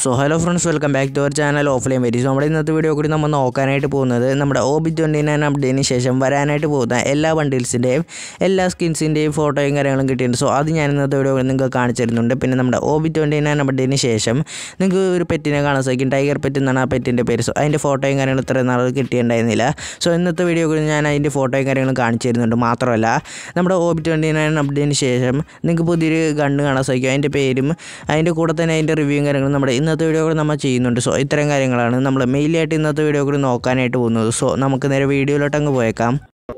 so hello friends welcome back to our channel offline very so നമ്മുടെ ഇന്നത്തെ video കൂടി നമ്മൾ നോക്കാനായിട്ട് പോകുന്നത് നമ്മുടെ ഒ ബി ട്വൻറ്റി നയൻ അപ്ഡേറ്റിന് ശേഷം വരാനായിട്ട് പോകുന്ന എല്ലാ ബണ്ടിൽസിൻ്റെയും എല്ലാ സ്കിൻസിൻ്റെയും ഫോട്ടോയും കാര്യങ്ങളും കിട്ടിയിട്ടുണ്ട് സോ അത് ഞാൻ ഇന്നത്തെ വീഡിയോ നിങ്ങൾക്ക് കാണിച്ചു തരുന്നുണ്ട് പിന്നെ നമ്മുടെ ഒ ബി ട്വൻറ്റി നയൻ അപ്ഡേറ്റിന് ശേഷം നിങ്ങൾക്ക് ഒരു പെറ്റിനെ കാണാൻ സാധിക്കും ടൈഗർ പെറ്റ് എന്നാണ് ആ പെറ്റിൻ്റെ പേര് സോ അതിൻ്റെ ഫോട്ടോയും കാര്യങ്ങളും ഇത്രയും നാൾ കിട്ടിയിട്ടുണ്ടായിരുന്നില്ല സോ ഇന്നത്തെ വീഡിയോ കൂടി ഞാൻ അതിൻ്റെ ഫോട്ടോയും കാര്യങ്ങളും കാണിച്ചു തരുന്നുണ്ട് മാത്രമല്ല നമ്മുടെ ഒ ബി ട്വൻറ്റി നയൻ അപ്ഡേറ്റിന് ശേഷം നിങ്ങൾക്ക് പുതിയൊരു ഗണ്ണ് കാണാൻ സാധിക്കും അതിൻ്റെ പേരും അതിൻ്റെ കൂടെ തന്നെ അതിൻ്റെ റിവ്യൂയും കാര്യങ്ങളും നമ്മുടെ ഇന്നത്തെ വീഡിയോ കൂടി നമ്മൾ ചെയ്യുന്നുണ്ട് സോ ഇത്തരം കാര്യങ്ങളാണ് നമ്മൾ മെയിലായിട്ട് ഇന്നത്തെ വീഡിയോ കൂടി നോക്കാനായിട്ട് പോകുന്നത് സോ നമുക്ക് നേരെ വീഡിയോയിലോട്ട് അങ്ങ് പോയേക്കാം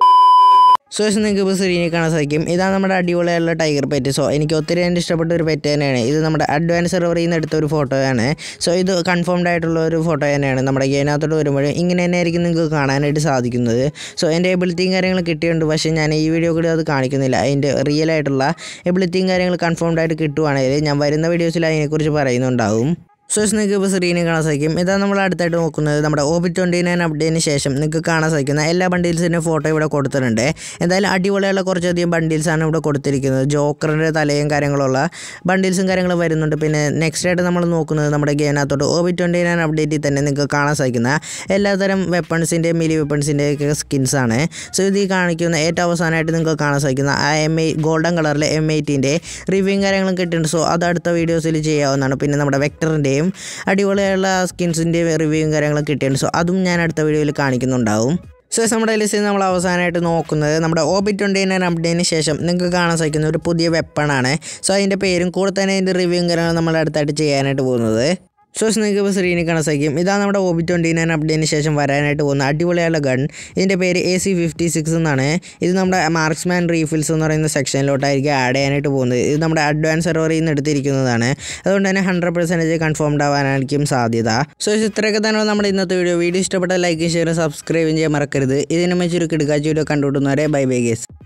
സോ ഇത് നിങ്ങൾക്ക് ഇപ്പോൾ സ്ക്രീനിൽ കാണാൻ സാധിക്കും ഇതാണ് നമ്മുടെ അടിപൊളിയായുള്ള ടൈഗർ പെറ്റ് സോ എനിക്ക് ഒത്തിരി എൻ്റെ ഇഷ്ടപ്പെട്ട ഒരു പെറ്റ് തന്നെയാണ് ഇത് നമ്മുടെ അഡ്വാൻസ് സെർവറിൽ നിന്ന് എടുത്ത ഒരു ഫോട്ടോയാണ് സോ ഇത് കൺഫേംഡ് ആയിട്ടുള്ള ഒരു ഫോട്ടോ തന്നെയാണ് നമ്മുടെ ഗെയിനകത്തോട്ട് വരുമ്പോൾ ഇങ്ങനെ തന്നെ ആയിരിക്കും നിങ്ങൾക്ക് കാണാനായിട്ട് സാധിക്കുന്നത് സോ എൻ്റെ എബിലിറ്റിയും കാര്യങ്ങളും കിട്ടിയിട്ടുണ്ട് പക്ഷേ ഞാൻ ഈ വീഡിയോ കൂടി അത് കാണിക്കുന്നില്ല അതിൻ്റെ റിയൽ ആയിട്ടുള്ള എബിലിറ്റിയും കാര്യങ്ങൾ കൺഫേംഡ് ആയിട്ട് കിട്ടുവാണെങ്കിൽ ഞാൻ വരുന്ന വീഡിയോസിൽ അതിനെക്കുറിച്ച് പറയുന്നുണ്ടാവും സോ നിങ്ങൾക്ക് ഇപ്പോൾ സ്ക്രീനിൽ കാണാൻ സാധിക്കും ഇതാണ് നമ്മൾ അടുത്തായിട്ട് നോക്കുന്നത് നമ്മുടെ ഒ ബി ട്വൻറ്റി നയൻ അപ്ഡേറ്റിന് ശേഷം നിങ്ങൾക്ക് കാണാൻ സാധിക്കുന്ന എല്ലാ ബണ്ടിൽസിൻ്റെ ഫോട്ടോ ഇവിടെ കൊടുത്തിട്ടുണ്ട് എന്തായാലും അടിപൊളിയുള്ള കുറച്ചധികം ബണ്ടിൽസാണ് ഇവിടെ കൊടുത്തിരിക്കുന്നത് ജോക്കറിൻ്റെ തലയും കാര്യങ്ങളുള്ള ബണ്ടിൽസും കാര്യങ്ങളും വരുന്നുണ്ട് പിന്നെ നെക്സ്റ്റ് ആയിട്ട് നമ്മൾ നോക്കുന്നത് നമ്മുടെ ഗെയിനകത്തോട്ട് ഒ ബി ട്വൻറ്റി നയൻ അപ്ഡേറ്റിൽ തന്നെ നിങ്ങൾക്ക് കാണാൻ സാധിക്കുന്ന എല്ലാത്തരം വെപ്പൺസിൻ്റെയും മിലി വെപ്പൺസിൻ്റെയൊക്കെ സ്കിൻസാണ് സോ ഇത് ഈ കാണിക്കുന്ന ഏറ്റവും അവസാനമായിട്ട് നിങ്ങൾക്ക് കാണാൻ സാധിക്കുന്ന ആ എം ഐ ഗോൾഡൻ കളറിലെ എം എയ്റ്റീൻ്റെ റിവ്യൂയും കാര്യങ്ങളും കിട്ടിയിട്ടുണ്ട് സോ അത് അടുത്ത വീഡിയോസിൽ ചെയ്യാവുന്നതാണ് പിന്നെ നമ്മുടെ വെക്ടറിൻ്റെയും അടിപൊളിയായുള്ള സ്കിൻസിൻ്റെ റിവ്യൂയും കാര്യങ്ങളും കിട്ടിയിട്ടുണ്ട് സോ അതും ഞാൻ അടുത്ത വീഡിയോയിൽ കാണിക്കുന്നുണ്ടാവും സോ നമ്മുടെ ലിസ്റ്റിൽ നമ്മൾ അവസാനമായിട്ട് നോക്കുന്നത് നമ്മുടെ ഒ ബി ട്വൻറ്റി നയൻ അപ്ഡേറ്റിന് ശേഷം നിങ്ങൾക്ക് കാണാൻ സാധിക്കുന്ന ഒരു പുതിയ വെപ്പണാണ് സോ അതിൻ്റെ പേരും കൂടെ തന്നെ അതിൻ്റെ റിവ്യൂയും കാര്യങ്ങളും നമ്മൾ അടുത്തായിട്ട് ചെയ്യാനായിട്ട് പോകുന്നത് സോ നിങ്ങൾക്ക് ഇപ്പോൾ സ്ക്രീനിൽ കാണാൻ സാധിക്കും ഇതാണ് നമ്മുടെ ഒ ബി ട്വൻറ്റി നയൻ അപ്ഡേറ്റിന് ശേഷം വരാനായിട്ട് പോകുന്ന അടിപൊളിയുള്ള ഗൺ ഇതിൻ്റെ പേര് എ സി ഫിഫ്റ്റി സിക്സ് എന്നാണ് ഇത് നമ്മുടെ മാർക്സ്മാൻ റീഫിൽസ് എന്ന് പറയുന്ന സെക്ഷനിലോട്ടായിരിക്കും ആഡ് ചെയ്യാനായിട്ട് പോകുന്നത് ഇത് നമ്മുടെ അഡ്വാൻസ് സെർവറിൽ നിന്ന് എടുത്തിരിക്കുന്നതാണ് അതുകൊണ്ട് തന്നെ ഹൺഡ്രഡ് പെർസെൻറ്റേജ് കൺഫേംഡ് ആവാനായിരിക്കും സാധ്യത സോ ഇത്രയൊക്കെ തന്നെ നമ്മുടെ ഇന്നത്തെ വീഡിയോ വീഡിയോ ഇഷ്ടപ്പെട്ട ലൈക്ക് ഷെയർ സബ്സ്ക്രൈബ് ചെയ്യാൻ മറക്കരുത് ഇതിനെ വെച്ചൊരു കിടക്കാച്ച വീഡിയോ കണ്ടുകൂട്ടുന്നവരെ ബൈ ബൈ ഗേസ്